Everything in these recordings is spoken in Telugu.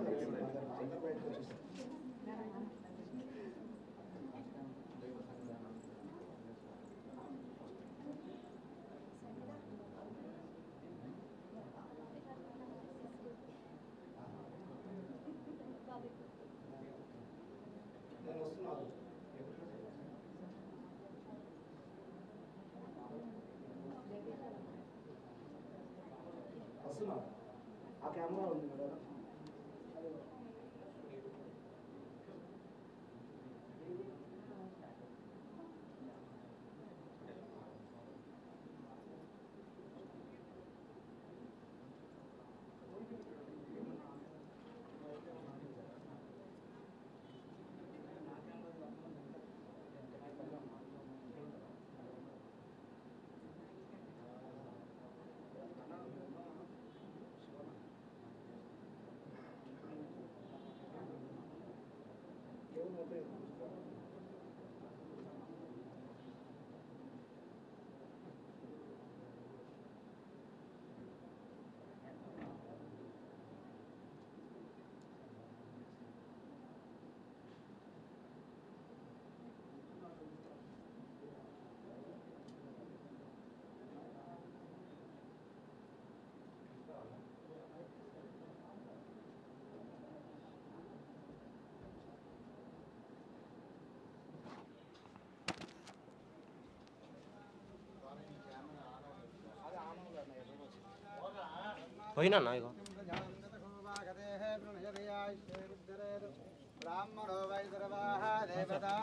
వస్తున్నా ఆ కెమెరా ఉంది కదా పోయినా ఇగో బ్రాహ్మణో వై సర్వాః దేవతా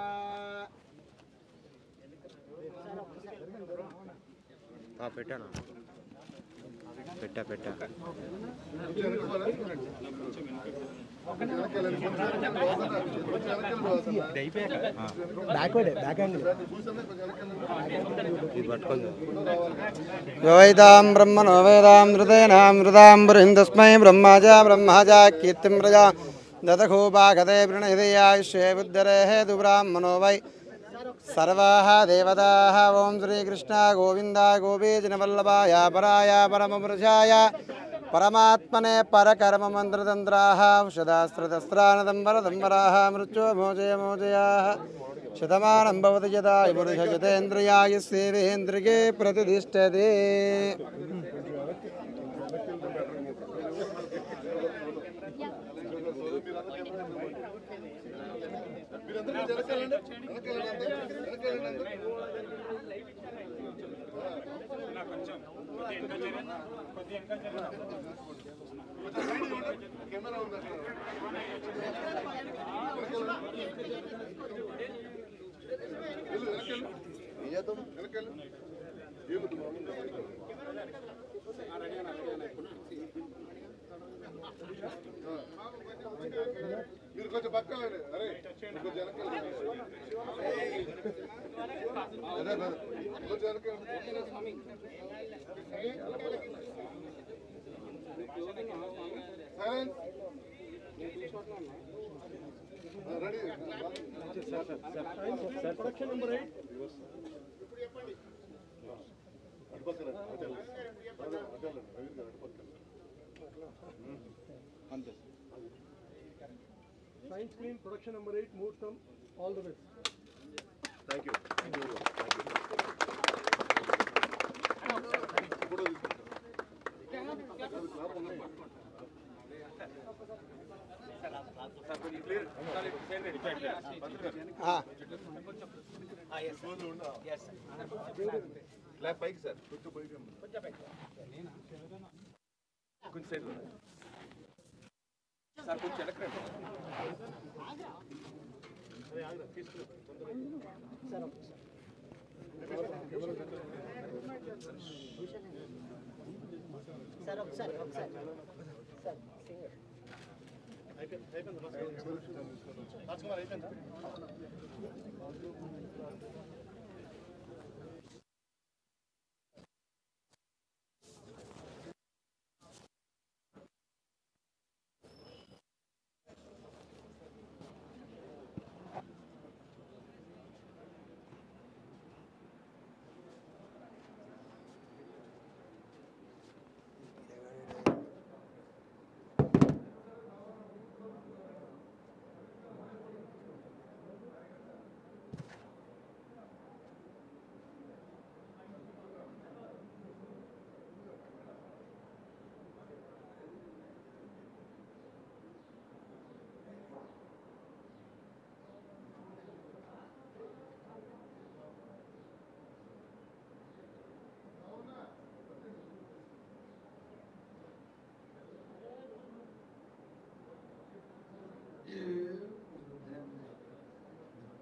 ఆ, పెట్టాను పెట్టా పెట్టా బ్యాక్వర్డ్ బ్యాక్ హ్యాండ్ ఇది పట్టుకుంది వేదాం బ్రహ్మణో వేదాం హృదయనాం హృదాం బృహిందస్మై బ్రహ్మాజ బ్రహ్మాజ కీర్తిం ప్రజా దదఖూపాగతే వృణహిదయాయుష్యే బుద్ధరేः తు బ్రాహ్మణో వై సర్వాः దేవతాः ఓం శ్రీకృష్ణ గోవింద గోపీజనవల్లభాయ పరాయ పరమపురుషాయ పరమాత్మనే పరకర్మమంత్రతంత్రాः ఔషధాస్త్రదస్త్రానదంబరదంబరాः మృత్యోమోచయ మోచయాः శతమానం భవతి యదా పురుషజితేంద్రియాయుస్సేవేంద్రికే ప్రతిష్టతే మీరు కొంచెం పక్కన అరే మీరు కొంచెం వెనకాల అదే అదే. కొంచెం వెనకాల silence ready production number eight అటుపక్కన అటు అటు అటు అటుపక్కన అంతే Science Screen Production Number 8 moves from all the way. Thank you thank you thank you photo clap పైకి సార్ కొంచెం పైకి కొంచెం సైడ్ సార్ కొంచెం వెనక్కి సార్ ఒకసారి ఒకసారి సార్ రాజకుమార్ అయిపోయిందా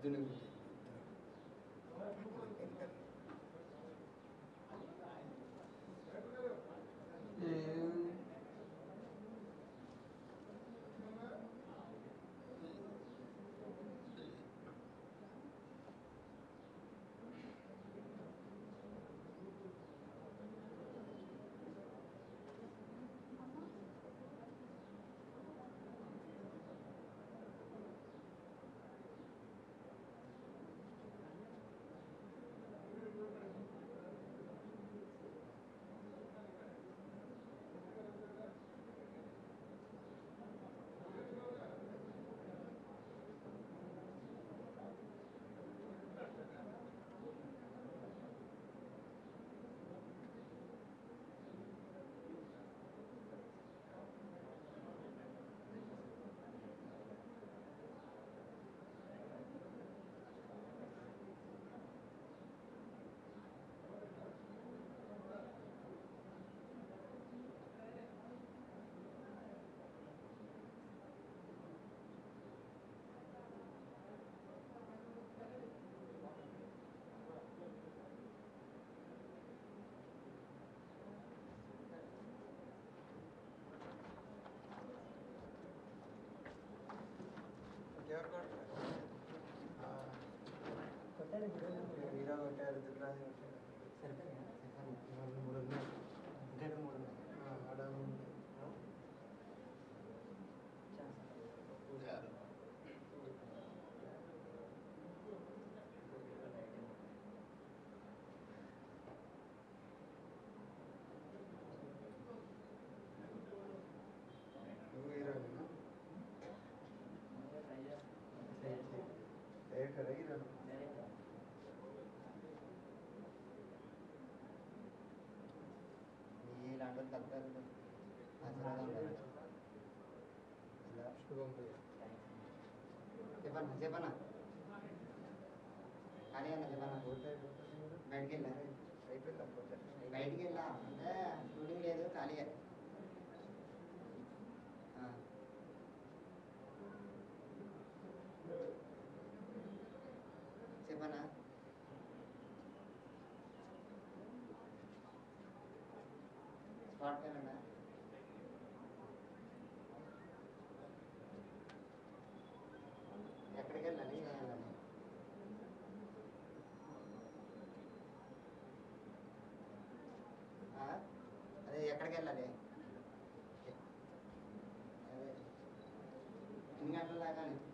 హీరో కొట్టారు దుర్రాజు కొట్టారు ఆడ ఉంది. నువ్వు హీరోయినా? డైరెక్టరా హీరోనా? ఇలాంటి తగ్గదు ఆశీర్వాదం శుభం భయ్యా. చెప్పన్నా చెప్పన్నా కానీ అన్న చెప్పన్నా బయటికి వెళ్ళా అయిపోయిందా పోతే? బయటికి వెళ్ళా అంటే షూటింగ్ లేదు ఖాళీగా ఆ. చెప్పన్నా స్పాట్ వెళ్ళండా ఎక్కడికి వెళ్ళాలి ఏం వెళ్ళాలి ఆ? అదే ఎక్కడికి వెళ్ళాలి అదే ఎన్ని గంటల దాకా అని?